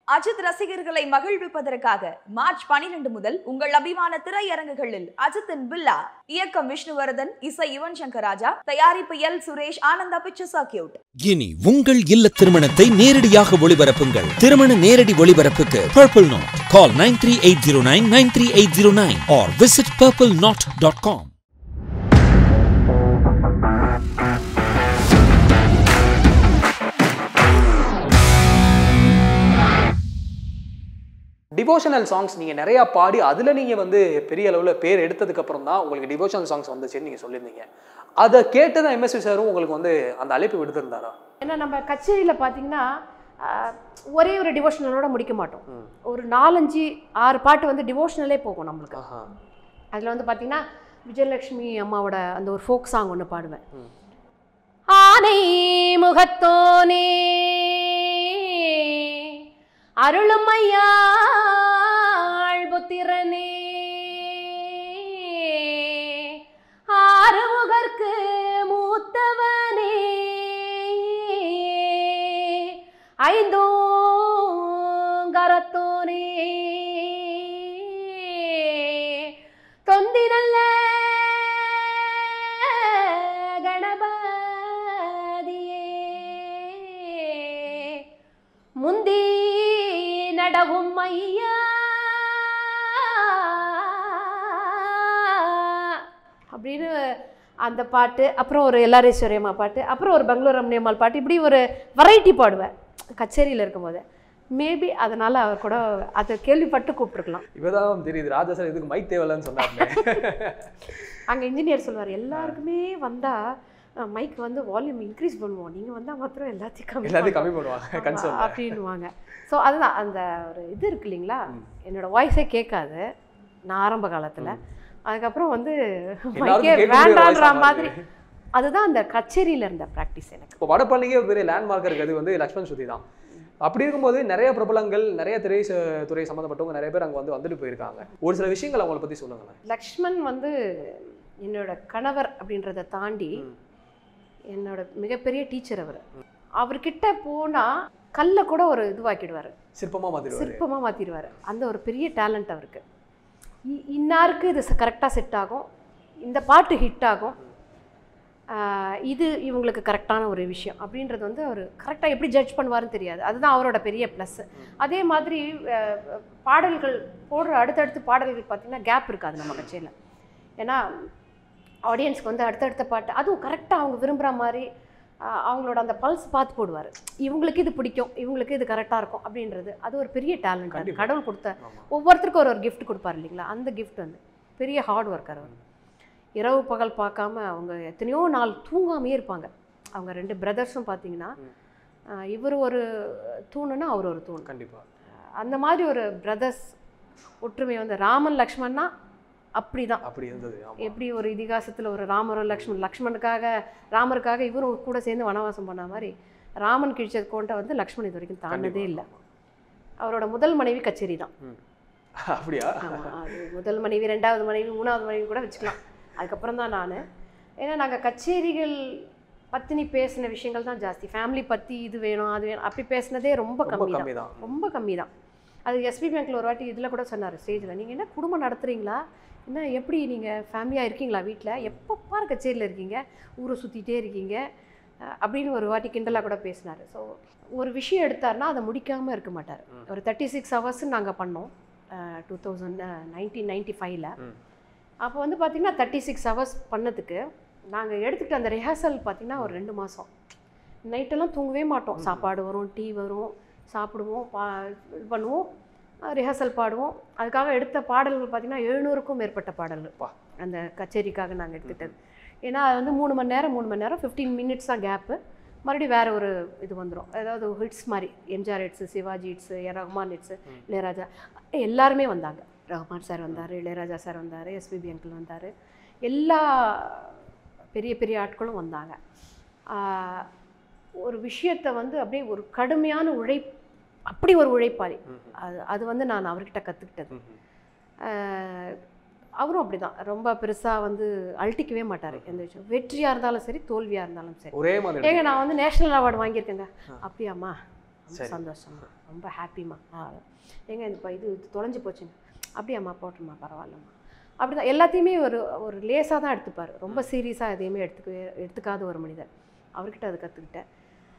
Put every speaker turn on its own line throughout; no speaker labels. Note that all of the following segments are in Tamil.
அஜித் ரசிகர்களை மகிழ்விப்பதற்காக மார்ச் 12 முதல் உங்கள் அபிமான திரையரங்குகளில் அஜித்தின் வில்லா இயக்கம் விஷ்ணுவர்தன் இசை யுவன் சங்கர் ராஜா தயாரிப்பு L Suresh Ananda picture circuit
இனி உங்கள் இல்ல திருமணத்தை நேரடியாக ஒளிபரப்புங்கள் திருமண நேரடி ஒளிபரப்புக்கு purple knot call nine three eight zero nine nine three eight zero nine or visit purple knot dot com
devotional songs நீங்கள் நிறையா பாடி அதில் நீங்கள் வந்து பெரிய அளவில் பேர் எடுத்ததுக்கப்புறம் தான் உங்களுக்கு டிவோஷனல் சாங்ஸ் வந்துச்சுன்னு நீங்கள் சொல்லியிருந்தீங்க அதை கேட்டு தான் எம்எஸ்வி சாரும் உங்களுக்கு வந்து அந்த அழைப்பு விடுத்திருந்தாரா
ஏன்னா நம்ம கச்சேரியில் பார்த்தீங்கன்னா ஆஹ், ஒரே ஒரு டிவோஷனலோட முடிக்க மாட்டோம் ஒரு நாலஞ்சு ஆறு பாட்டு வந்து டிவோஷனலே போகும் நம்மளுக்கு
ஆஹா
அதில் வந்து பார்த்தீங்கன்னா விஜயலட்சுமி அம்மாவோட அந்த ஒரு ஃபோக் சாங் ஒன்று பாடுவேன்
ம்.
ஆனை முகத்தோனே அருளுமையாள் புத்திரனே ஆறுமுகர்க்கு மூத்தவனே ஐந்தோங்கரத்தோனே தொந்தினல்ல கணபதியே முந்தி நடவும் ஐயா அப்படின்னு அந்த பாட்டு அப்புறம் ஒரு எல்லாரேஸ்வரியம்மா பாட்டு அப்புறம் ஒரு பெங்களூர் ரமணியம்மாள் பாட்டு இப்படி ஒரு வெரைட்டி பாடுவேன் கச்சேரியில் இருக்கும்போது மேபி அதனால் அவர் கூட அதை கேள்விப்பட்டு கூப்பிட்ருக்கலாம்
இப்போதான் தெரியுது ராஜா சார் இதுக்கு மைக் தேவையில்லைன்னு சொன்னாருங்க
அங்கே இன்ஜினியர் சொல்லுவார் எல்லாருக்குமே வந்தால் மைக் வந்து வால்யூம் இன்க்ரீஸ் பண்ணுவோம் நீங்கள் வந்தால் மாத்திரம் எல்லாத்தையும் கம்மி
எல்லாத்தையும் கம்மி
பண்ணுவோம்.
பண்ணுவாங்க
ஆமா,
கன்சர்ன்
அப்படின்னுவாங்க ஸோ அதுதான் அந்த ஒரு இது இருக்கு இல்லைங்களா என்னோட வாய்ஸே கேட்காது நான் ஆரம்ப காலத்தில் அதுக்கப்புறம் வந்து மைக்கே
கேட்கக்கூடிய voice
வேண்டான்ற
ஆ
மாதிரி
மாறுது.
அதுதான் அந்த கச்சேரியில் இருந்த ப்ராக்டிஸ் எனக்கு
இப்போ வடபழனிக்கே ஒரு பெரிய லேண்ட்மார்க் இருக்குது வந்து லக்ஷ்மண் ஸ்ருதி தான் அப்படி இருக்கும்போது நிறைய பிரபலங்கள் நிறைய திரை ச- துறை சம்மந்தப்பட்டவங்க நிறைய பேர் அங்கே வந்து வந்துட்டு போயிருக்காங்க ஒரு சில விஷயங்கள் அவங்கள பற்றி சொல்லுங்களேன்
லக்ஷ்மண் வந்து என்னோட கணவர் அப்படின்றத தாண்டி
ம்.
என்னோட மிகப்பெரிய டீச்சர் அவர் அவர்கிட்ட போனால் கல்லை கூட ஒரு இதுவாக்கிடுவார்
சிற்பமாக மாற்றிடுவாரு
சிற்பமாக மாற்றிடுவார் அந்த ஒரு பெரிய டேலண்ட் அவருக்கு இ- இன்னாருக்கு இது கரெக்டாக செட் ஆகும் இந்த பாட்டு ஹிட் ஆகும் ஆஹ் இது இவங்களுக்கு கரெக்டான ஒரு விஷயம் அப்படின்றது வந்து அவர் கரெக்டாக எப்படி ஜட்ஜ் பண்ணுவாருன்னு தெரியாது அதுதான் அவரோட பெரிய ப்ளஸ் அதே மாதிரி ஆஹ் பாடல்கள் போடுற அடுத்தடுத்து பாடல்கள் பார்த்திங்கன்னா கேப் இருக்காது நம்ம கட்சியில் ஏன்னா ஆடியன்ஸ்க்கு வந்து அடுத்தடுத்த பாட்டு அதுவும் கரெக்டாக அவங்க விரும்புகிற மாதிரி ஆஹ் அவங்களோட அந்த பல்ஸ் பார்த்து போடுவார் இவங்களுக்கு இது பிடிக்கும் இவங்களுக்கு இது கரெக்டாக இருக்கும் அப்படின்றது அது ஒரு பெரிய டேலண்ட் அது
கண்டிப்பா.
கடவுள் கொடுத்த
ஆமா.
ஒவ்வொருத்தருக்கும் ஒரு ஒரு gift கொடுப்பார் இல்லைங்களா அந்த gift வந்து பெரிய ஹார்ட் ஒர்க்கர் அவர் இரவு பகல் பார்க்காம அவங்க எத்தனையோ நாள் தூங்காமையே இருப்பாங்க அவங்க ரெண்டு பிரதர்ஸும் பார்த்தீங்கன்னா
ம்.
இவர் ஒரு தூணுன்னா அவர் ஒரு தூண்
கண்டிப்பாக
அந்த மாதிரி ஒரு பிரதர்ஸ் ஒற்றுமை வந்து ராமன் லக்ஷ்மணா அப்படி தான்
அப்படி இருந்தது ஆமா.
எப்படி ஒரு இதிகாசத்தில் ஒரு ராமரும் லக்ஷ்மண் லக்ஷ்மணுக்காக ராமருக்காக இவரும் கூட சேர்ந்து வனவாசம் பண்ண மாதிரி ராமன் கிழிச்ச கோண்டை வந்து லக்ஷ்மண் இது வரைக்கும் தாண்டதே
கண்டிப்பா,
இல்லை
ஆமா.
அவரோட முதல் மனைவி கச்சேரி தான்
ம். அப்படியா
ஆமா, அது முதல் மனைவி ரெண்டாவது மனைவி மூணாவது மனைவி கூட வச்சுக்கலாம் அதுக்கப்புறம் தான் நான் ஏன்னா நாங்கள் கச்சேரிகள் பத்தினி பேசின விஷயங்கள் தான் ஜாஸ்தி ஃபேமிலி பற்றி இது வேணும் அது வேணும் அப்படி பேசினதே ரொம்ப
ரொம்ப
கம்மி தான்
கம்மி தான்
ரொம்ப கம்மி தான் அது எஸ்பி பேங்க்கில் ஒரு வாட்டி இதில் கூட சொன்னார் ஸ்டேஜில் நீங்கள் என்ன குடும்பம் நடத்துகிறீங்களா என்ன எப்படி நீங்கள் ஃபேமிலியாக இருக்கீங்களா வீட்டில் எப்போ பாரு கச்சேரியில் இருக்கீங்க ஊரை சுற்றிட்டே இருக்கீங்க அஹ் அப்படின்னு ஒரு வாட்டி கிண்டலாக கூட பேசினார் ஸோ ஒரு விஷயம் எடுத்தாருன்னா அதை முடிக்காமல் இருக்க மாட்டார் ஒரு தேர்ட்டி சிக்ஸ் ஹவர்ஸ் நாங்கள் பண்ணோம் டூ தௌசண்ட் நைன்டீன் நைன்ட்டி ஃபைவ்ல
ம்.
அப்போ வந்து பார்த்திங்கன்னா தேர்ட்டி சிக்ஸ் ஹவர்ஸ் பண்ணதுக்கு நாங்கள் எடுத்துக்கிட்ட அந்த ரிஹர்சல் பார்த்திங்கன்னா ஒரு ரெண்டு மாதம் நைட்டெல்லாம் தூங்கவே மாட்டோம் சாப்பாடு வரும் டீ வரும் சாப்பிடுவோம் பா இது பண்ணுவோம் ரிஹர்சல் பாடுவோம் அதுக்காக எடுத்த பாடல்கள் பார்த்திங்கன்னா எழுநூறுக்கும் மேற்பட்ட பாடல்கள்
பா.
அந்த கச்சேரிக்காக நாங்கள் எடுத்துக்கிட்டது ஏன்னா அது வந்து மூணு மணி நேரம் மூணு மணி நேரம் ஃபிஃப்டீன் மினிட்ஸ் தான் கேப்பு மறுபடியும் வேறு ஒரு இது வந்துடும் அதாவது ஹிட்ஸ் மாதிரி MGR hits Sivaji hits A Rahman hits Ilaiyaraaja எல்லாருமே வந்தாங்க ரஹ்மான் சார் வந்தார் இளையராஜா சார் வந்தார் எஸ்பிபி அங்கிள் வந்தார் எல்லா பெரிய பெரிய ஆட்களும் வந்தாங்க ஆஹ் ஒரு விஷயத்தை வந்து அப்படியே ஒரு கடுமையான உழைப் அப்படி ஒரு உழைப்பாளி அது அது வந்து நான் அவர்கிட்ட கற்றுக்கிட்டது
ம்.
அவரும் அப்படி தான் ரொம்ப பெருசாக வந்து அழட்டிக்கவே மாட்டார் எந்த விஷயம் வெற்றியாக இருந்தாலும் சரி தோல்வியாக இருந்தாலும் சரி
ஒரே மாதிரி
ஏங்க நான் வந்து நேஷனல் அவார்டு வாங்கியிருக்கேங்க அப்படியாம்மா ரொம்ப
சரி.
சந்தோஷம் ரொம்ப ஹாப்பிம்மா ஆ எங்க இந்த ப- இது தொலைஞ்சு போச்சுங்க அப்படியாம்மா போட்டுருமா பரவாயில்லம்மா அப்படி தான் எல்லாத்தையுமே ஒரு ஒரு லேசாக தான் எடுத்துப்பார் ரொம்ப சீரியஸாக எதையுமே எடுத்துக்கவே எடுத்துக்காத ஒரு மனிதர் அவர்கிட்ட அது கற்றுக்கிட்டேன்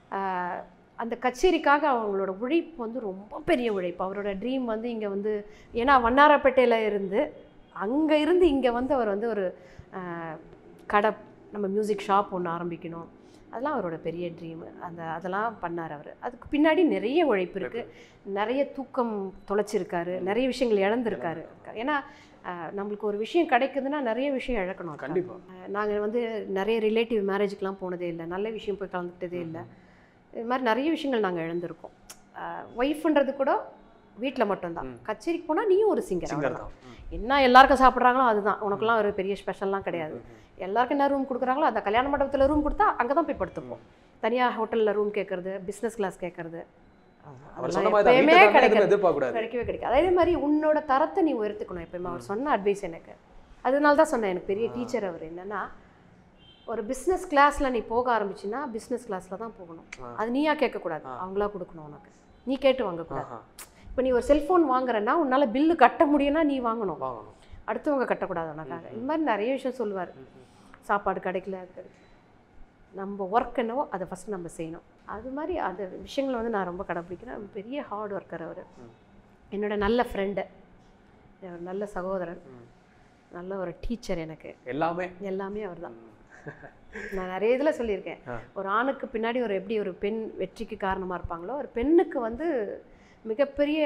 அந்த கச்சேரிக்காக அவங்களோட உழைப்பு வந்து ரொம்ப பெரிய உழைப்பு அவரோட ட்ரீம் வந்து இங்கே வந்து ஏன்னா வண்ணாரப்பேட்டையில் இருந்து அங்கே இருந்து இங்கே வந்து அவர் வந்து ஒரு ஆஹ், கடை நம்ம மியூசிக் ஷாப் ஒன்று ஆரம்பிக்கணும் அதெல்லாம் அவரோட பெரிய ட்ரீம் அந்த அதெல்லாம் பண்ணார் அவர் அதுக்கு பின்னாடி நிறைய உழைப்பு இருக்குது நிறைய தூக்கம் தொலைச்சிருக்காரு நிறைய விஷயங்கள் இழந்திருக்காரு ஏன்னா ஆஹ், நம்மளுக்கு ஒரு விஷயம் கிடைக்குதுன்னா நிறைய விஷயம் இழக்கணும் அதுக்காக.
கண்டிப்பா
நாங்கள் வந்து நிறைய ரிலேட்டிவ் மேரேஜுக்கெலாம் போனதே இல்லை நல்ல விஷயம் போய் கலந்துக்கிட்டதே இல்லை இது மாதிரி நிறைய விஷயங்கள் நாங்கள் இழந்திருக்கோம் ஒய்ஃப்ன்றது கூட வீட்டில் மட்டும்தான்
ம்.
கச்சேரிக்கு போனால் நீயும் ஒரு சிங்கர்
சிங்கர் தான் ம்.
என்ன எல்லாருக்கும் சாப்பிட்றாங்களோ அதுதான் உனக்குலாம் ஒரு பெரிய ஸ்பெஷல்லாம் கிடையாது எல்லாருக்கும் என்ன ரூம் கொடுக்குறாங்களோ அந்த கல்யாண மண்டபத்தில் ரூம் கொடுத்தா அங்கே தான் போய் படுத்துப்போம் தனியாக ஹோட்டலில் ரூம் கேட்குறது பிஸ்னஸ் கிளாஸ் கேட்குறது
அவர்
அதெல்லாம்
சொன்ன மாதிரி தான்
எப்பயுமே
வீட்டுக்கு எதுவும்
கிடைக்காது
எதிர்பார்க்க கூடாது
கிடைக்கவே கிடைக்காது அதே மாதிரி உன்னோட தரத்தை நீ உயர்த்துக்கணும் எப்பயுமே அவர் சொன்ன அட்வைஸ் எனக்கு அதனால தான் சொன்னேன் எனக்கு பெரிய டீச்சர் அவர் என்னன்னா ஒரு பிஸ்னஸ் கிளாஸில் நீ போக ஆரம்பிச்சின்னா பிஸ்னஸ் கிளாஸில் தான் போகணும்
ஆ.
அது நீயா கேட்கக்கூடாது
ஆ.
அவங்களா கொடுக்கணும் உனக்கு நீ கேட்டு வாங்கக்கூடாது
ஆஹா,
இப்போ நீ ஒரு செல்ஃபோன் வாங்குறேன்னா உன்னால் பில்லு கட்ட முடியும்னா நீ வாங்கணும்
வாங்கணும்
அடுத்தவங்க கட்டக்கூடாது உனக்காக இந்த மாதிரி நிறைய விஷயம் சொல்லுவார்
ம், ம்.
சாப்பாடு கிடைக்கல அது கிடைக்கல நம்ம ஒர்க் என்னவோ அதை ஃபஸ்ட் நம்ம செய்யணும் அது மாதிரி அந்த விஷயங்களை வந்து நான் ரொம்ப கடைப்பிடிக்கிறேன் பெரிய ஹார்ட் ஒர்க்கர் அவர்
ம்.
என்னோட நல்ல ஃப்ரெண்டு ஒரு நல்ல சகோதரன்
ம்.
நல்ல ஒரு டீச்சர் எனக்கு
எல்லாமே
எல்லாமே அவர் தான்
ம்.
நான் நிறைய இதில் சொல்லியிருக்கேன்
ஆ.
ஒரு ஆணுக்கு பின்னாடி ஒரு எப்படி ஒரு பெண் வெற்றிக்கு காரணமாக இருப்பாங்களோ ஒரு பெண்ணுக்கு வந்து மிகப்பெரிய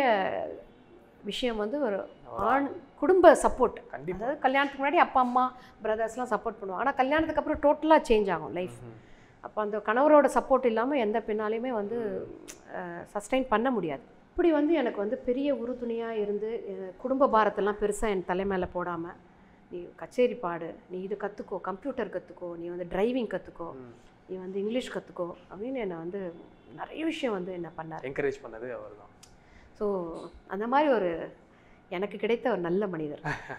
விஷயம் வந்து ஒரு ஆண் குடும்ப சப்போர்ட்
கண்டிப்பா
அதாவது கல்யாணத்துக்கு முன்னாடி அப்பா அம்மா பிரதர்ஸ்லாம் சப்போர்ட் பண்ணுவாங்க ஆனால் கல்யாணத்துக்கு அப்புறம் டோட்டலாக சேஞ்ச் ஆகும் லைஃப்
ம்.
அப்போ அந்த கணவரோட சப்போர்ட் இல்லாமல் எந்த பெண்ணாலையுமே வந்து சஸ்டைன் பண்ண முடியாது இப்படி வந்து எனக்கு வந்து பெரிய உறுதுணையாக இருந்து அஹ், குடும்ப பாரத்தெல்லாம் பெருசாக என் தலை மேலே போடாமல் நீ கச்சேரி பாடு நீ இது கற்றுக்கோ கம்ப்யூட்டர் கற்றுக்கோ நீ வந்து டிரைவிங் கற்றுக்கோ
ம்.
நீ வந்து இங்கிலீஷ் கற்றுக்கோ அப்படின்னு என்னை வந்து நிறைய விஷயம் வந்து என்ன பண்ணார்
என்கரேஜ் பண்ணது அவர் தான்
ஸோ அந்த மாதிரி ஒரு எனக்கு கிடைத்த ஒரு நல்ல மனிதர்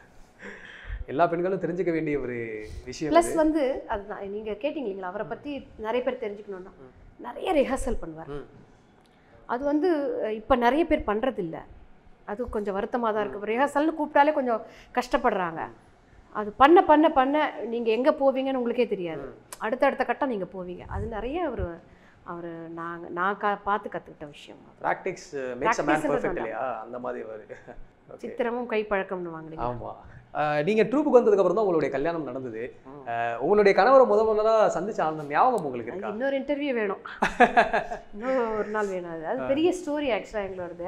எல்லா பெண்களும் தெரிஞ்சுக்க வேண்டிய ஒரு விஷயம்
ப்ளஸ்
இது.
வந்து அதுதான் நீங்கள் கேட்டிங்க இல்லைங்களா அவரை பற்றி நிறைய பேர் தெரிஞ்சுக்கணுன்னா
ம்.
நிறைய ரிஹர்சல் பண்ணுவார்
ம்.
அது வந்து இப்போ நிறைய பேர் பண்ணுறதில்ல அது கொஞ்சம் வருத்தமாக தான் இருக்குது ரிஹர்சல்னு கூப்பிட்டாலே கொஞ்சம் கஷ்டப்படுறாங்க அது பண்ண பண்ண பண்ண நீங்கள் எங்கே போவீங்கன்னு உங்களுக்கே தெரியாது அடுத்தடுத்த கட்டம் நீங்கள் போவீங்க அது நிறைய அவர் அவர் நாங்கள் நான் கா பார்த்து கற்றுக்கிட்ட விஷயம்
practice makes a man
Practice
perfect
ன்றது
இல்லையா அந்த மாதிரி அவர் ஓகே
சித்திரமும் கை பழக்கம்னு வாங்கினீங்க
ஆமா அஹ், நீங்க ட்ரூப்புக்கு வந்ததுக்கு அப்புறம் தான் உங்களுடைய கல்யாணம் நடந்தது அஹ், உங்களுடைய கணவரை முத முதலா சந்திச்ச அந்த ஞாபகம் உங்களுக்கு
அது
இருக்கா
இன்னொரு இன்டர்வியூ வேணும் இன்னும் ஒரு நாள் வேணும் அது அது பெரிய ஸ்டோரி ஆக்சுவலாக எங்களோடது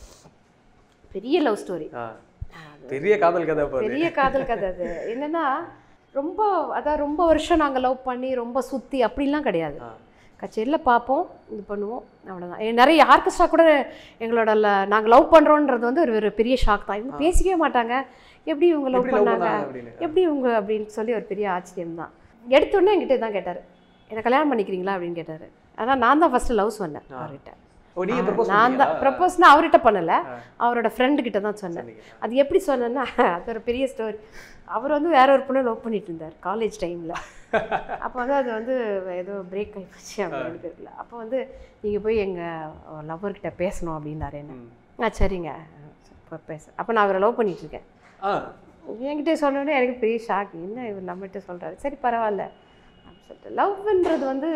பெரிய லவ் ஸ்டோரி
ஆ, பெரிய காதல் கதை பாரு
பெரிய காதல் கதை அது என்னன்னா ரொம்ப அதான் ரொம்ப வருஷம் நாங்கள் லவ் பண்ணி ரொம்ப சுற்றி அப்படிலாம் கிடையாது
ஆ.
கச்சேரியில் பார்ப்போம் இது பண்ணுவோம் அவ்வளோதான் ஏ, நிறைய ஆர்கெஸ்ட்ரா கூட எங்களோட நாங்கள் லவ் பண்ணுறோன்றது வந்து ஒரு ஒரு பெரிய ஷாக் தான் இவங்க பேசிக்கவே மாட்டாங்க எப்படி இவங்க லவ்
எப்படி love
பண்ணாங்க
பண்ணாங்க அப்படின்னு
எப்படி இவங்க அப்படின்னு சொல்லி ஒரு பெரிய ஆச்சரியம் தான் எடுத்தோடனே என்கிட்ட தான் கேட்டார் என்னை கல்யாணம் பண்ணிக்கிறீங்களா அப்படின்னு கேட்டார் ஆனால் நான் தான் ஃபஸ்ட்டு லவ் சொன்னேன்
ஆ.
அவர்கிட்ட
ஓ நீங்க ப்ரப்போஸ்
நான் தான் ப்ரப்போஸ்னா அவர்கிட்ட பண்ணலை
ஆ.
அவரோட ஃப்ரெண்டு கிட்ட தான் சொன்னேன் அது எப்படி சொன்னேன்னா அது ஒரு பெரிய ஸ்டோரி அவர் வந்து வேற ஒரு பொண்ணை லவ் பண்ணிட்டு இருந்தார் காலேஜ் டைமில் அப்போ வந்து அது வந்து ஏதோ பிரேக் ஆகிப்போச்சு அப்படின்னு தெரியல அப்போ வந்து நீங்கள் போய் எங்கள் லவ்வர்கிட்ட பேசணும் அப்படின்னாரு என்ன ஆ சரிங்க இப்போ பேச அப்போ நான் அவரை லவ் பண்ணிட்டு இருக்கேன்
ஆ
என்கிட்ட சொன்னோடனே எனக்கு பெரிய ஷாக் என்ன இவர் நம்மகிட்ட சொல்கிறாரு சரி பரவாயில்ல அப்படின்னு சொல்லிட்டு லவ்ன்றது வந்து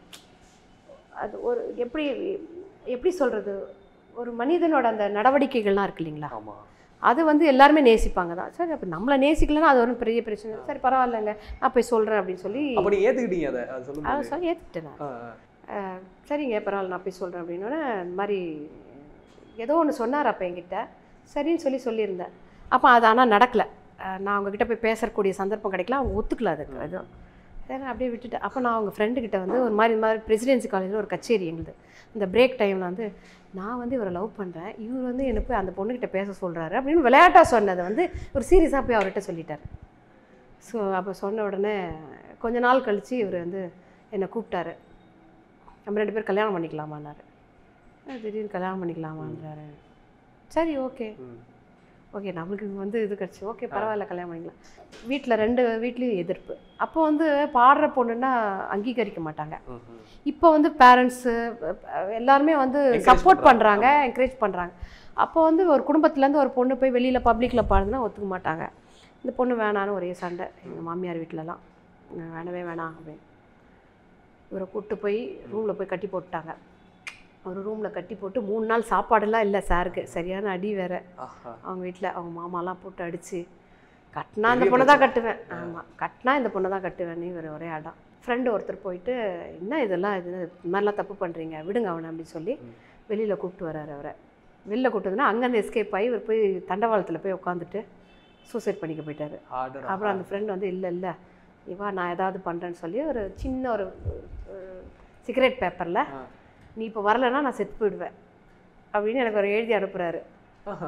அது ஒரு எப்படி எப்படி சொல்கிறது ஒரு மனிதனோட அந்த நடவடிக்கைகள்லாம் இருக்கு இல்லைங்களா
ஆமா
அது வந்து எல்லாருமே நேசிப்பாங்க தான் சரி அப்போ நம்மளை நேசிக்கலன்னா அது ஒரு பெரிய பிரச்சனை இல்லை. சரி பரவாயில்லைங்க நான் போய் சொல்கிறேன் அப்படின்னு சொல்லி
அப்ப நீங்க ஏத்துக்கிட்டீங்க அதை அது
அதை
சொல்லும்போது
சொல்லி ஏற்றுக்கிட்டேன் நான்
ஆ, ஆ.
அஹ், சரிங்க பரவாயில்ல நான் போய் சொல்கிறேன் அப்படின்னோடனே இந்த மாதிரி ஏதோ ஒன்று சொன்னார் அப்போ என்கிட்ட சரின்னு சொல்லி சொல்லியிருந்தேன் அப்போ அது ஆனால் நடக்கலை நான் அவங்கக்கிட்ட போய் பேசக்கூடிய சந்தர்ப்பம் கிடைக்கல அவங்க ஒத்துக்கல அதுக்கு அதுவும் சரி நான் அப்படியே விட்டுட்டேன் அப்போ நான் அவங்க ஃப்ரெண்டுக்கிட்ட வந்து ஒரு மாதிரி இந்த மாதிரி பிரசிடென்சி காலேஜில் ஒரு கச்சேரி எங்களுது இந்த பிரேக் டைமில் வந்து நான் வந்து இவரை லவ் பண்ணுறேன் இவர் வந்து என்னை போய் அந்த பொண்ணுக்கிட்ட பேச சொல்கிறாரு அப்படின்னு விளையாட்டாக சொன்னதை வந்து ஒரு சீரியஸாக போய் அவர்கிட்ட சொல்லிட்டார் ஸோ அப்போ சொன்ன உடனே கொஞ்ச நாள் கழித்து இவர் வந்து என்னை கூப்பிட்டாரு நம்ம ரெண்டு பேரும் கல்யாணம் பண்ணிக்கலாமான்னாரு "அஹ் திடீர்னு கல்யாணம் பண்ணிக்கலாமான்றாரு சரி ஓகே
ம்.
ஓகே நம்மளுக்கு வந்து இது கிடச்சி ஓகே பரவாயில்ல கல்யாணம் பண்ணிக்கலாம் வீட்டில் ரெண்டு வீட்லேயும் எதிர்ப்பு அப்போ வந்து பாடுற பொண்ணுன்னா அங்கீகரிக்க மாட்டாங்க
ம், ம்.
இப்போ வந்து பேரண்ட்ஸு எல்லாருமே வந்து
Encourage
சப்போர்ட்
பண்றாங்க.
பண்ணுறாங்க என்கரேஜ் பண்ணுறாங்க அப்போ வந்து ஒரு குடும்பத்துலேருந்து ஒரு பொண்ணு போய் வெளியில் பப்ளிக்கில் பாடுதுன்னா ஒத்துக்க மாட்டாங்க இந்த பொண்ணு வேணான்னு ஒரே சண்டை எங்கள் மாமியார் வீட்டிலலாம் வேணவே வேணாம் அப்படின்னு இவரை கூப்பிட்டு போய் ரூமில் போய் கட்டி போட்டுட்டாங்க ஒரு ரூமில் கட்டி போட்டு மூணு நாள் சாப்பாடெல்லாம் இல்லை சாருக்கு சரியான அடி வேற
ஆஹா.
அவங்க வீட்டில் அவங்க மாமாலாம் போட்டு அடித்து கட்டினா இந்த
பெரிய
பொண்ணை தான்
பிரச்சனை.
கட்டுவேன் ஆமாம் கட்டினா இந்த பொண்ணை தான் கட்டுவேன் இவர் ஒரே அடம் ஃப்ரெண்டு ஒருத்தர் போயிட்டு என்ன இதெல்லாம் இது இந்த மாதிரிலாம் தப்பு பண்ணுறீங்க விடுங்க அவனை அப்படின்னு சொல்லி
ம்.
வெளியில் கூப்பிட்டு வராரு அவரை வெளில கூப்பிட்டு அங்கேருந்து எஸ்கேப் ஆகி இவர் போய் தண்டவாளத்தில் போய் உட்காந்துட்டு சூசைட் பண்ணிக்க போயிட்டாரு
ஆர்டர்
அப்புறம் அந்த ஃப்ரெண்ட் வந்து இல்லை இல்லை இவா நான் ஏதாவது பண்ணுறேன்னு சொல்லி ஒரு சின்ன ஒரு சிகரெட் பேப்பரில்
ஆ.
நீ இப்போ வரலைன்னா நான் செத்து போயிடுவேன் அப்படின்னு எனக்கு ஒரு எழுதி அனுப்புகிறாரு
ஆஹா.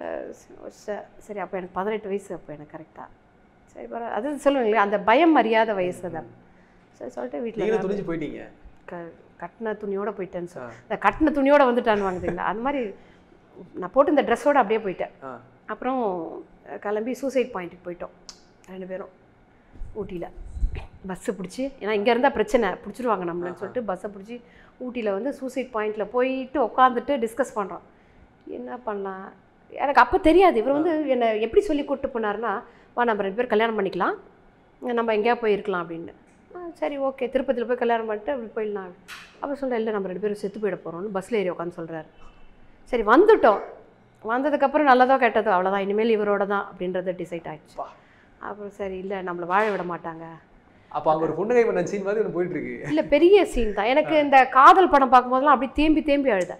சரி அப்போ எனக்கு பதினெட்டு வயசு அப்போ எனக்கு கரெக்டாக சரி பரவாயில்ல அது சொல்லுவீங்களே அந்த பயம் அறியாத வயசு தான் சரி சொல்லிட்டு
நீங்களும்
வீட்டில்
துணிஞ்சு போயிட்டீங்க
க கட்டின துணியோட போயிட்டேன்னு
ஆ.
சொல்லி இந்த கட்டின துணியோட வந்துட்டான்னு வாங்குதுங்களா அந்த மாதிரி நான் போட்டு இந்த ட்ரெஸ்ஸோட அப்படியே போயிட்டேன்
ஆ.
அப்புறம் கிளம்பி சூசைட் பாயிண்ட்டுக்கு போயிட்டோம் ரெண்டு பேரும் ஊட்டியில் பஸ்ஸு பிடிச்சி ஏன்னா இங்கே இருந்தால் பிரச்சனை பிடிச்சிருவாங்க நம்மளன்னு சொல்லிட்டு பஸ்ஸை பிடிச்சி ஊட்டியில் வந்து சூசைட் பாயிண்டில் போயிட்டு உட்காந்துட்டு டிஸ்கஸ் பண்ணுறோம் என்ன பண்ணலாம் எனக்கு அப்போ தெரியாது இவர் வந்து என்னை எப்படி சொல்லி கூப்பிட்டு போனாருன்னா வா நம்ம ரெண்டு பேரும் கல்யாணம் பண்ணிக்கலாம் நம்ம எங்கேயா போயிருக்கலாம் அப்படின்னு ஆ, சரி ஓகே திருப்பதியில் போய் கல்யாணம் பண்ணிட்டு அப்படி போயிடலாம் அப்போ சொல்கிறேன் இல்லை நம்ம ரெண்டு பேரும் செத்து போயிட போகிறோம்னு பஸ்ஸில் ஏறி உட்காந்து சொல்கிறாரு சரி வந்துட்டோம் வந்ததுக்கப்புறம் நல்லதோ கெட்டதோ அவ்வளோதான் இனிமேல் இவரோட தான் அப்படின்றது டிசைட் ஆயிடுச்சு
பா.
அப்புறம் சரி இல்லை நம்மளை வாழ விட மாட்டாங்க
அப்ப அங்க ஒரு புன்னகை பண்ண சீன் மாதிரி ஒன்று போயிட்டு இருக்கு
இல்லை பெரிய சீன் தான் எனக்கு இந்த காதல் படம் பார்க்கும்போதெல்லாம் அப்படியே தேம்பி தேம்பி அழுதேன்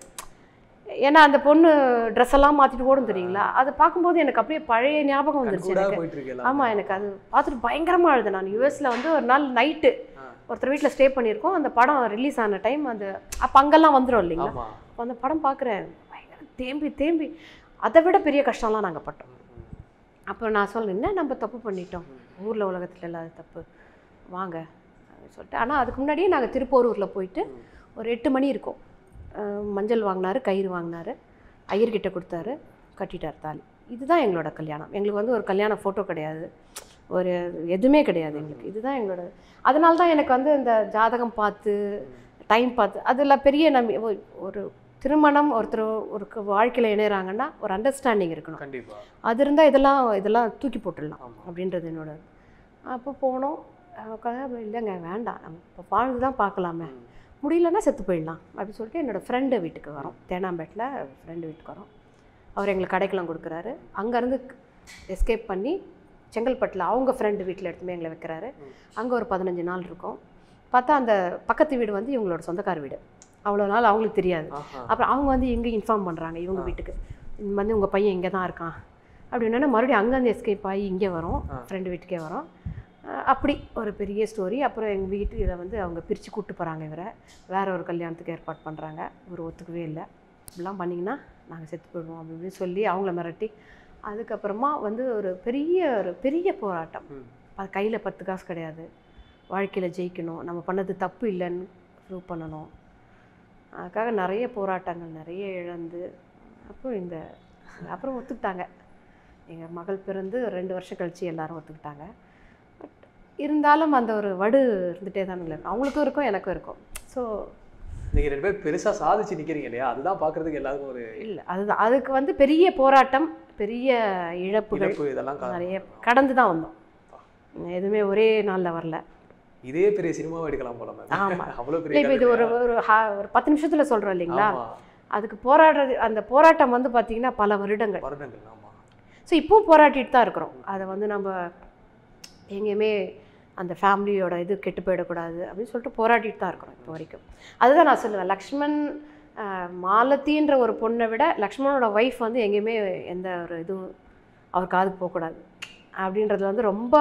ஏன்னா அந்த பொண்ணு ட்ரெஸ் எல்லாம் மாற்றிட்டு ஓடும் தெரியுங்களா அதை பார்க்கும்போது எனக்கு அப்படியே பழைய ஞாபகம் வந்துருச்சு
கூட
எனக்கு
போயிட்டு இருக்கு
ஆமாம் எனக்கு அது பார்த்துட்டு பயங்கரமாக அழுதேன் நான் யூஎஸில் வந்து ஒரு நாள் நைட்டு
ஆ.
ஒருத்தர் வீட்டில் ஸ்டே பண்ணியிருக்கோம் அந்த படம் ரிலீஸ் ஆன டைம் அந்த அப்போ அங்கெல்லாம் வந்துடும் இல்லைங்களா
ஆமா
அப்போ அந்த படம் பார்க்குறேன் பயங்கர தேம்பி தேம்பி அதை விட பெரிய கஷ்டம்லாம் நாங்கள் பட்டோம் அப்போ நான் சொல்றேன் என்ன நம்ம தப்பு பண்ணிட்டோம் ஊரில் உலகத்தில் இல்லாத தப்பு வாங்க அப்படின்னு சொல்லிட்டு ஆனால் அதுக்கு முன்னாடியே நாங்கள் திருப்போரூரில் போயிட்டு ஒரு எட்டு மணி இருக்கும் அஹ் மஞ்சள் வாங்கினாரு கயிறு வாங்கினாரு ஐயர்கிட்ட கொடுத்தாரு கட்டிட்டார் தாலி இதுதான் எங்களோட கல்யாணம் எங்களுக்கு வந்து ஒரு கல்யாண ஃபோட்டோ கிடையாது ஒரு எதுவுமே கிடையாது எங்களுக்கு இதுதான் எங்களோட அதனால தான் எனக்கு வந்து இந்த ஜாதகம் பார்த்து டைம் பார்த்து அதில் பெரிய நம்பி ஒ- ஒரு திருமணம் ஒருத்தர் ஒரு வாழ்க்கையில் இணையறாங்கன்னா ஒரு அண்டர்ஸ்டாண்டிங் இருக்கணும்
கண்டிப்பா
அது இருந்தால் இதெல்லாம் இதெல்லாம் தூக்கி போட்டுடலாம்
ஆமா.
அப்படின்றது என்னோட அப்போ போனோம் உட்காந்து இல்லைங்க வேண்டாம் நம்ம இப்போ வாழ்ந்து தான் பார்க்கலாமே
ம்.
முடியலன்னா செத்து போயிடலாம் அப்படின்னு சொல்லிட்டு என்னோடய ஃப்ரெண்டு வீட்டுக்கு வரோம் தேனாம்பேட்டில் ஃப்ரெண்டு வீட்டுக்கு வரோம் அவர் எங்களுக்கு கடைக்கெல்லாம் கொடுக்குறாரு அங்கேருந்து எஸ்கேப் பண்ணி செங்கல்பட்டில் அவங்க ஃப்ரெண்டு வீட்டில் எடுத்து போய் எங்களை வைக்கிறாரு அங்கே ஒரு பதினஞ்சு நாள் இருக்கும் பார்த்தா அந்த பக்கத்து வீடு வந்து இவங்களோட சொந்தக்கார வீடு அவ்வளோ நாள் அவங்களுக்கு தெரியாது
ஆஹா.
அப்புறம் அவங்க வந்து எங்கே இன்ஃபார்ம் பண்ணுறாங்க இவங்க வீட்டுக்கு இந்த வந்து உங்கள் பையன் இங்கே தான் இருக்கான் அப்படின்னா மறுபடியும் அங்கேருந்து எஸ்கேப் ஆகி இங்கே வரோம்
ஆ.
ஃப்ரெண்டு வீட்டுக்கே வரோம் அஹ் அப்படி ஒரு பெரிய ஸ்டோரி அப்புறம் எங்கள் வீட்டில் வந்து அவங்க பிரித்து கூப்பிட்டு போகிறாங்க இவரை வேற ஒரு கல்யாணத்துக்கு ஏற்பாடு பண்ணுறாங்க இவர் ஒத்துக்கவே இல்லை இப்படிலாம் பண்ணிங்கன்னா நாங்கள் செத்து போயிடுவோம் அப்படி இப்படின்னு சொல்லி அவங்கள மிரட்டி அதுக்கப்புறமா வந்து ஒரு பெரிய ஒரு பெரிய போராட்டம்
ம்.
அது கையில் பத்து காசு கிடையாது வாழ்க்கையில் ஜெயிக்கணும் நம்ம பண்ணது தப்பு இல்லைன்னு ப்ரூவ் பண்ணணும் அதுக்காக நிறைய போராட்டங்கள் நிறைய இழந்து அப்புறம் இந்த அப்புறம் ஒத்துக்கிட்டாங்க எங்கள் மகள் பிறந்து ரெண்டு வருஷம் கழித்து எல்லாரும் ஒத்துக்கிட்டாங்க பட் இருந்தாலும் அந்த ஒரு வடு இருந்துகிட்டே தான் இருக்கும் அவங்களுக்கும் இருக்கும் எனக்கும் இருக்கும் ஸோ
நீங்க ரெண்டு பேரும் பெருசா சாதிச்சு நிக்கிறீங்க இல்லையா அதுதான் பாக்குறதுக்கு எல்லாருக்கும் ஒரு
இல்லை அதுதான் அதுக்கு வந்து பெரிய போராட்டம் பெரிய இழப்புகள்
இழப்பு இதெல்லாம் காரணம்.
நிறைய கடந்து தான் வந்தோம் எதுவுமே ஒரே நாளில் வரல
இதே பெரிய சினிமாவை எடுக்கலாம் போல மேம்
ஆமா.
அவ்வளவு
இல்லை
பெரிய
இப்போ இது ஒரு
கதை.
ஒரு ஹா- ஒரு பத்து நிமிஷத்தில் சொல்கிறோம் இல்லைங்களா
ஆமா.
அதுக்கு போராடுறது அந்த போராட்டம் வந்து பார்த்திங்கன்னா பல வருடங்கள்
வருடங்கள் ஆமா
ஸோ இப்போவும் போராட்டிட்டு தான் இருக்கிறோம் அதை வந்து நம்ம எங்கேயுமே அந்த ஃபேமிலியோட இது கெட்டு போயிடக்கூடாது அப்படின்னு சொல்லிட்டு போராட்டிட்டு தான் இருக்கிறோம் இப்போ வரைக்கும் அதுதான் நான் சொல்லுவேன் லக்ஷ்மண் ஆஹ், மாலத்தின்ற ஒரு பொண்ணை விட லக்ஷ்மணோட ஒய்ஃப் வந்து எங்கேயுமே எந்த ஒரு இதுவும் அவர் காதுக்கு போகக்கூடாது அப்படின்றது வந்து ரொம்ப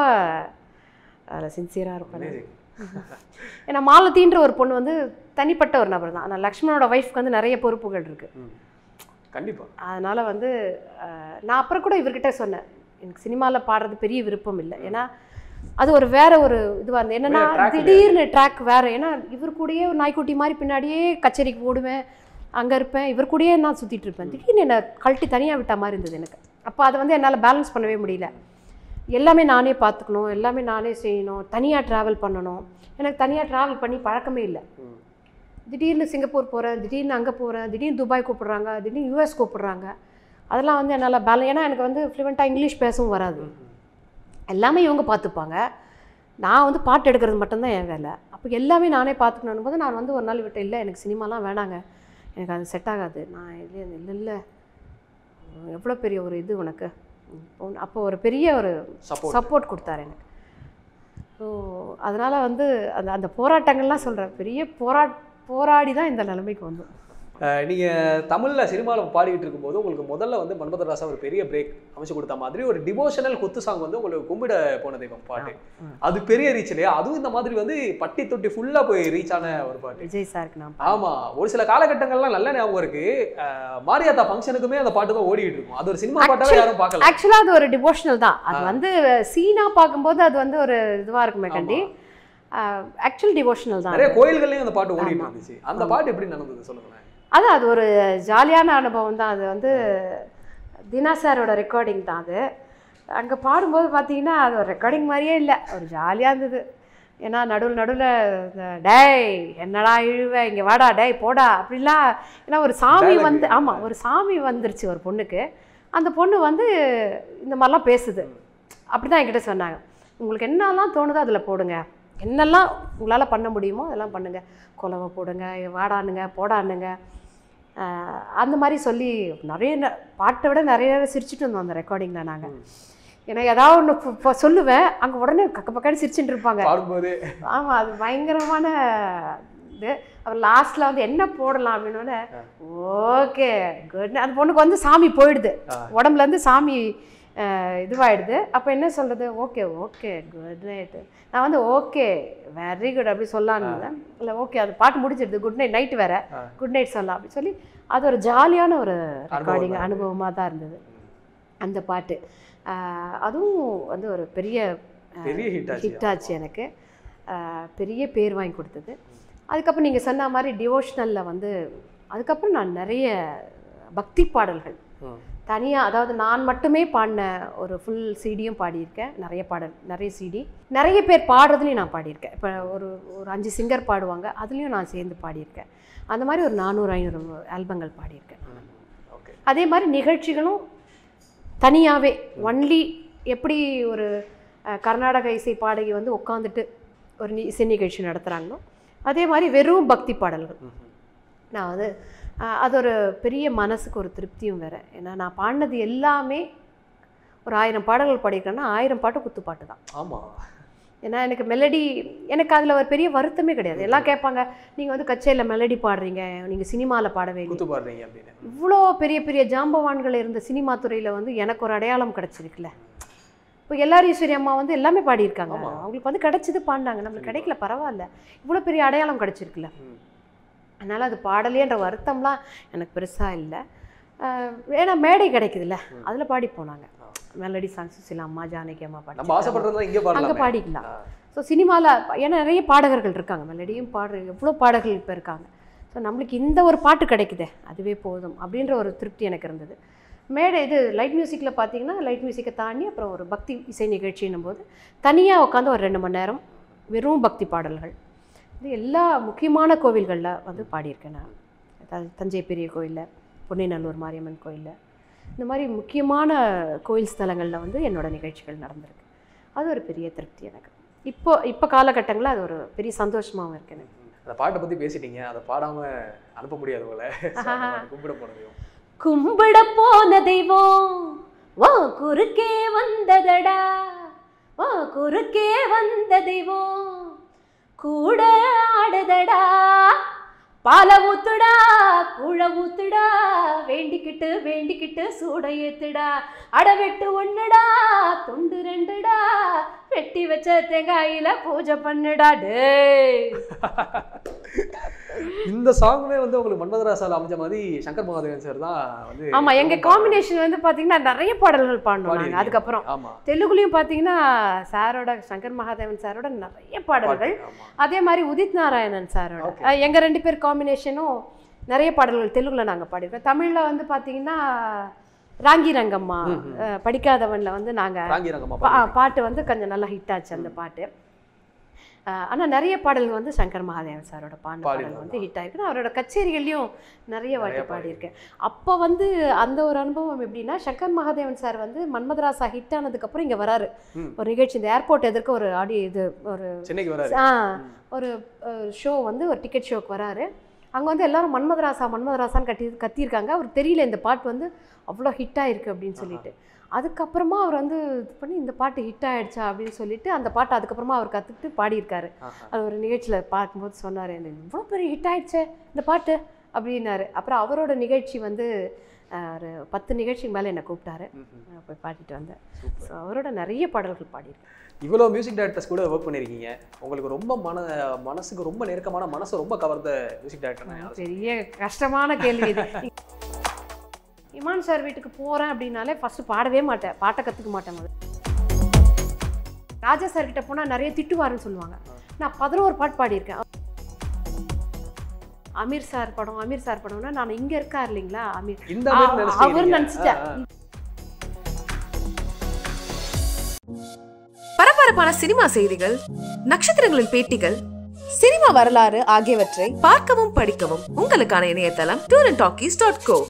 அதில் சின்சியராக இருப்பேன் நான்.
Amazing.
ஏன்னா மாலத்தின்ற ஒரு பொண்ணு வந்து தனிப்பட்ட ஒரு நபர் தான் ஆனால் லக்ஷ்மணோட ஒய்ஃப்க்கு வந்து நிறைய பொறுப்புகள் இருக்குது
ம். கண்டிப்பா
அதனால் வந்து அஹ், நான் அப்புறம் கூட இவர்கிட்ட சொன்னேன் எனக்கு சினிமாவில் பாடுறது பெரிய விருப்பம் இல்லை ஏன்னா அது ஒரு வேற ஒரு இதுவாக இருந்தது என்னன்னா
வேற track இல்லையா?
திடீர்னு ட்ராக் வேற ஏன்னா இவர் கூடயே ஒரு நாய்க்குட்டி மாதிரி பின்னாடியே கச்சேரிக்கு ஓடுவேன் அங்கே இருப்பேன் இவர் கூடயே நான் சுற்றிட்டு இருப்பேன் திடீர்னு என்னை கழட்டி தனியாக விட்ட மாதிரி இருந்தது எனக்கு அப்போ அதை வந்து என்னால் பேலன்ஸ் பண்ணவே முடியல எல்லாமே நானே பார்த்துக்கணும் எல்லாமே நானே செய்யணும் தனியாக ட்ராவல் பண்ணணும் எனக்கு தனியாக ட்ராவல் பண்ணி பழக்கமே இல்லை
ம்.
திடீர்னு சிங்கப்பூர் போகிறேன் திடீர்னு அங்கே போகிறேன் திடீர்னு துபாய் கூப்பிடுறாங்க திடீர்னு யூஎஸ் கூப்பிடுறாங்க அதெல்லாம் வந்து என்னால் பேலன் ஏன்னா எனக்கு வந்து ஃப்ளூவெண்ட்டாக இங்கிலீஷ் பேசவும் வராது எல்லாமே இவங்க பார்த்துப்பாங்க நான் வந்து பாட்டு எடுக்கிறது மட்டும்தான் என் வேலை அப்போ எல்லாமே நானே பார்த்துக்கணும் போது நான் வந்து ஒரு நாள் விட்டு இல்லை எனக்கு சினிமாலாம் வேணாங்க எனக்கு அது செட் ஆகாது நான் இல்லை இல்லை இல்லை எவ்வளோ பெரிய ஒரு இது உனக்கு உன்- அப்போ ஒரு பெரிய ஒரு
Support.
சப்போர்ட் கொடுத்தாரு எனக்கு ஸோ அதனால் வந்து அந்த அந்த போராட்டங்கள்லாம் சொல்கிறேன் பெரிய போரா போராடி தான் இந்த நிலைமைக்கு வந்தோம்
அஹ் நீங்க தமிழ்ல சினிமாவில் பாடிக்கிட்டு இருக்கும்போது உங்களுக்கு முதல்ல வந்து மன்மதராசா ஒரு பெரிய பிரேக் அமைச்சு கொடுத்த மாதிரி ஒரு டிவோஷனல் குத்து சாங் வந்து உங்களுக்கு கும்பிட போன தெய்வம் பாட்டு அது பெரிய ரீச் இல்லையா அதுவும் இந்த மாதிரி வந்து பட்டி தொட்டி ஃபுல்லா போய் ரீச் ஆன ஒரு பாட்டு
விஜய் சாருக்கு நான்
ஆமா ஒரு சில காலகட்டங்கள்லாம் நல்ல ஞாபகம் இருக்கு அஹ் மாரியாத்தா ஃபங்க்ஷனுக்குமே அந்த பாட்டு தான் ஓடிட்டு இருக்கும் அது ஒரு சினிமா பாட்டாவே
Actually-
யாரும் பார்க்கல
ஆக்சுவலாக அது ஒரு டிவோஷனல் தான் அது
ஆ.
வந்து சீனா பார்க்கும்போது அது வந்து ஒரு இதுவாக இருக்குமே கண்டி ஆக்சுவல் டிவோஷனல் தான்
நிறைய
அது.
கோயில்கள்லயும் அந்த பாட்டு ஓடிட்டு
ஆமா.
இருந்துச்சு அந்த பாட்டு எப்படி நடந்தது சொல்லுங்களேன்
அது அது ஒரு ஜாலியான அனுபவம் தான் அது வந்து தினா சாரோட ரெக்கார்டிங் தான் அது அங்கே பாடும்போது பார்த்தீங்கன்னா அது ஒரு ரெக்கார்டிங் மாதிரியே இல்லை ஒரு ஜாலியாக இருந்தது ஏன்னா நடுவில் நடுவில் இந்த டேய் என்னடா இழுவ இங்கே வாடா டேய் போடா அப்படிலாம் ஏன்னா ஒரு சாமி
Dialogue.
வந்து ஆமாம் ஒரு சாமி வந்துருச்சு ஒரு பொண்ணுக்கு அந்த பொண்ணு வந்து இந்த மாதிரிலாம் பேசுது அப்படி தான் என்கிட்ட சொன்னாங்க உங்களுக்கு என்னெல்லாம் தோணுதோ அதில் போடுங்க என்னெல்லாம் உங்களால் பண்ண முடியுமோ அதெல்லாம் பண்ணுங்கள் குலவை போடுங்க வாடானுங்க போடானுங்க ஆஹ் அந்த மாதிரி சொல்லி நிறைய ந- பாட்டை விட நிறைய நேரம் சிரிச்சிட்டு இருந்தோம் அந்த ரெக்கார்டிங்கில் நாங்கள் ஏன்னா ஏதாவது ஒன்று சொல்லுவேன் அங்கே உடனே கக்க பக்கன்னு சிரிச்சுட்டு இருப்பாங்க
பாடும்போது
ஆமாம் அது பயங்கரமான இது அப்புறம் லாஸ்ட்டில் வந்து என்ன போடலாம் அப்படின்னோடனே ஓகே குட் அந்த பொண்ணுக்கு வந்து சாமி போயிடுது
ஆ.
உடம்புல இருந்து சாமி அஹ், இதுவாயிடுது அப்போ என்ன சொல்கிறது ஓகே ஓகே குட் நைட்டு நான் வந்து ஓகே வெரி குட் அப்படி சொல்லலான்னு இருந்தேன் இல்லை ஓகே அது பாட்டு முடிச்சிடுது குட் நைட் நைட்டு வேற
ஆ.
குட் நைட் சொல்லலாம் அப்படி சொல்லி அது ஒரு ஜாலியான ஒரு ரெக்கார்டிங்
தான்.
அனுபவமாக தான் இருந்தது அந்த பாட்டு அஹ், அதுவும் வந்து ஒரு பெரிய
பெரிய ஹிட் ஆச்சு
ஹிட் ஆச்சு எனக்கு அஹ், பெரிய பேர் வாங்கி கொடுத்தது அதுக்கப்புறம் நீங்கள் சொன்ன மாதிரி டிவோஷனலில் வந்து அதுக்கப்புறம் நான் நிறைய பக்தி பாடல்கள்
ம்.
தனியாக அதாவது நான் மட்டுமே பாடின ஒரு ஃபுல் சிடியும் பாடியிருக்கேன் நிறைய பாடல் நிறைய சிடி நிறைய பேர் பாடுறதுலையும் நான் பாடியிருக்கேன் இப்போ ஒரு ஒரு அஞ்சு சிங்கர் பாடுவாங்க அதுலேயும் நான் சேர்ந்து பாடியிருக்கேன் அந்த மாதிரி ஒரு நானூறு ஐநூறு ஆல்பங்கள் பாடியிருக்கேன்
ஓகே
அதே மாதிரி நிகழ்ச்சிகளும் தனியாகவே ஒன்லி எப்படி ஒரு அஹ், கர்நாடக இசை பாடகி வந்து உட்காந்துட்டு ஒரு நி- இசை நிகழ்ச்சி நடத்துகிறாங்களோ அதே மாதிரி வெறும் பக்தி பாடல்கள் நான் வந்து அஹ், அது ஒரு பெரிய மனசுக்கு ஒரு திருப்தியும் வேறு ஏன்னா நான் பாடினது எல்லாமே ஒரு ஆயிரம் பாடல்கள் பாடியிருக்கேன்னா ஆயிரம் பாட்டு குத்து பாட்டு தான்
ஆமா
ஏன்னா எனக்கு மெலடி எனக்கு அதில் ஒரு பெரிய வருத்தமே கிடையாது எல்லாம் கேட்பாங்க நீங்கள் வந்து கச்சேரியில் மெலடி பாடுறீங்க நீங்கள் சினிமாவில் பாடவே இல்லை
குத்து பாடுறீங்க அப்படின்னு
இவ்வளோ பெரிய பெரிய ஜாம்பவான்கள் இருந்த சினிமா துறையில் வந்து எனக்கு ஒரு அடையாளம் கிடச்சிருக்குல்ல இப்போ எல்லார் ஈஸ்வரி அம்மா வந்து எல்லாமே பாடியிருக்காங்க
ஆமா.
அவங்களுக்கு வந்து கிடைச்சது பாடினாங்க நம்மளுக்கு கிடைக்கல பரவாயில்ல இவ்வளோ பெரிய அடையாளம் கிடச்சிருக்குல்ல
ம்.
அதனால் அது பாடலேன்ற வருத்தம்லாம் எனக்கு பெருசாக இல்லை ஏன்னா மேடை கிடைக்குதுல்ல அதில் பாடி போனாங்க மெலடி சாங்ஸ் சில அம்மா ஜானகி அம்மா
நம்ம
பாடி
ஆசைப்படுறதா இங்கே
அங்கே
பாடலாம்
பாடிக்கலாம் ஸோ சினிமாவில் ஏன்னா நிறைய பாடகர்கள் இருக்காங்க மெலடியும் பாடுற எவ்வளோ பாடகர்கள் இப்போ இருக்காங்க ஸோ நம்மளுக்கு இந்த ஒரு பாட்டு கிடைக்குதே அதுவே போதும் அப்படின்ற ஒரு திருப்தி எனக்கு இருந்தது மேடை இது லைட் மியூசிக்கில் பார்த்தீங்கன்னா லைட் மியூசிக்கை தாண்டி அப்புறம் ஒரு பக்தி இசை நிகழ்ச்சின்னும் போது தனியாக உட்காந்து ஒரு ரெண்டு மணி நேரம் வெறும் பக்தி பாடல்கள் இது எல்லா முக்கியமான கோவில்களில் வந்து பாடியிருக்கேன் நான் அதாவது தஞ்சை பெரிய கோயிலில் பொன்னிநல்லூர் மாரியம்மன் கோயிலில் இந்த மாதிரி முக்கியமான கோயில் ஸ்தலங்களில் வந்து என்னோட நிகழ்ச்சிகள் நடந்திருக்கு அது ஒரு பெரிய திருப்தி எனக்கு இப்போ இப்போ காலகட்டங்களில் அது ஒரு பெரிய சந்தோஷமாகவும் இருக்கு எனக்கு
அந்த பாட்டை பத்தி பேசிட்டீங்க அதை பாடாம அனுப்ப முடியாது போல கும்பிட போனதையும்
கும்பிட போன தெய்வம் வா குறுக்கே வந்ததடா வா குறுக்கே வந்த தெய்வம் கூட ஆடுதடா பால ஊத்துடா குழ ஊத்துடா வேண்டிக்கிட்டு வேண்டிக்கிட்டு சூட ஏத்துடா அடவெட்டு ஒண்ணுடா துண்டு ரெண்டுடா வெட்டி வச்ச தேங்காயில பூஜை பண்ணுடா டேய்
இந்த சாங்குமே வந்து உங்களுக்கு மன்மதராசால அமைஞ்ச மாதிரி சங்கர் மகாதேவன் சார் தான் வந்து
ஆமா எங்க காம்பினேஷன் வந்து பாத்தீங்கன்னா நிறைய பாடல்கள் பாடணும் நாங்க
பாடியிருக்கீங்க.
அதுக்கப்புறம்
ஆமா
தெலுங்குலையும் பாத்தீங்கன்னா சாரோட சங்கர் மகாதேவன் சாரோட நிறைய பாடல்கள்
பாட்டு, ஆமா.
அதே மாதிரி உதித் நாராயணன் சாரோட
Okay.
அஹ் எங்க ரெண்டு பேர் காம்பினேஷனும் நிறைய பாடல்கள் தெலுங்குல நாங்க பாடியிருக்கோம் தமிழ்ல வந்து பாத்தீங்கன்னா ராங்கி ரங்கம்மா
ம், ம்.
அஹ், படிக்காதவன்ல வந்து நாங்கள்
ராங்கி ரங்கம்மா
பா-
பாட்டு.
பாட்டு வந்து கொஞ்சம் நல்லா ஹிட் ஆச்சு அந்த பாட்டு அஹ், ஆனா நிறைய பாடல்கள் வந்து சங்கர் மகாதேவன் சாரோட பாடின பாடல்
பாடியிருக்காங்க.
வந்து ஹிட் ஆயிருக்கு நான் அவரோட கச்சேரிகள்லையும் நிறைய வாட்டி
நிறைய
பாடியிருக்கேன் அப்போ வந்து அந்த ஒரு அனுபவம் எப்படின்னா சங்கர் மகாதேவன் சார் வந்து மன்மதராசா ஹிட் ஆனதுக்கப்புறம் இங்கே வராரு
ம்.
ஒரு நிகழ்ச்சி இந்த ஏர்போர்ட் எதிர்க்க ஒரு ஆடி இது ஒரு
சென்னைக்கு வராரு
ஆ ஒரு ஷோ வந்து ஒரு டிக்கெட் ஷோக்கு வராரு அங்கே வந்து எல்லாரும் மன்மதராசா மன்மதராசான்னு கட்டி கத்தியிருக்காங்க அவருக்கு தெரியல இந்த பாட்டு வந்து அவ்வளோ ஹிட் ஆயிருக்கு அப்படின்னு சொல்லிட்டு அதுக்கப்புறமா அவர் வந்து இது பண்ணி இந்த பாட்டு ஹிட் ஆயிடுச்சா அப்படின்னு சொல்லிட்டு அந்த பாட்டு அதுக்கப்புறமா அவர் கற்றுக்கிட்டு பாடியிருக்காரு
ஆஹா.
அது ஒரு நிகழ்ச்சியில் பார்க்கும்போது சொன்னார் எனக்கு இவ்வளோ பெரிய ஹிட் ஆயிடுச்சே இந்த பாட்டு அப்படின்னாரு அப்புறம் அவரோட நிகழ்ச்சி வந்து அஹ், ஒரு பத்து நிகழ்ச்சிக்கு மேலே என்னை கூப்பிட்டாரு
ம், ம்.
நான் போய் பாடிட்டு வந்தேன்
சூப்பர்.
ஸோ அவரோட நிறைய பாடல்கள் பாடியிருக்கேன்
இவ்வளோ மியூசிக் டைரக்டர்ஸ் கூட ஒர்க் பண்ணியிருக்கீங்க உங்களுக்கு ரொம்ப மன மனசுக்கு ரொம்ப நெருக்கமான மனசு ரொம்ப கவர்ந்த மியூசிக் டைரக்டர்
பெரிய கஷ்டமான கேள்வி இது இமான் சார் வீட்டுக்கு போகிறேன் அப்படின்னாலே ஃபஸ்ட்டு பாடவே மாட்டேன் பாட்டை கற்றுக்க மாட்டேன் முதல்ல ராஜா சார் கிட்ட போனால் நிறைய திட்டுவாருன்னு சொல்லுவாங்க நான் பதினோரு பாட்டு பாடியிருக்கேன் அமீர் சார் படம் அமீர் சார் படம்னா நான் இங்கே இருக்கார் இல்லைங்களா அமீர்
இந்த மாதிரி
அவர்
நினைச்சிட்டீங்க.
நினச்சிட்டேன்
ஆ, ஆ.
பரபரப்பான சினிமா செய்திகள் நட்சத்திரங்களின் பேட்டிகள்
சினிமா வரலாறு ஆகியவற்றை
பார்க்கவும் படிக்கவும் உங்களுக்கான இணையதளம் tour and talkies dot go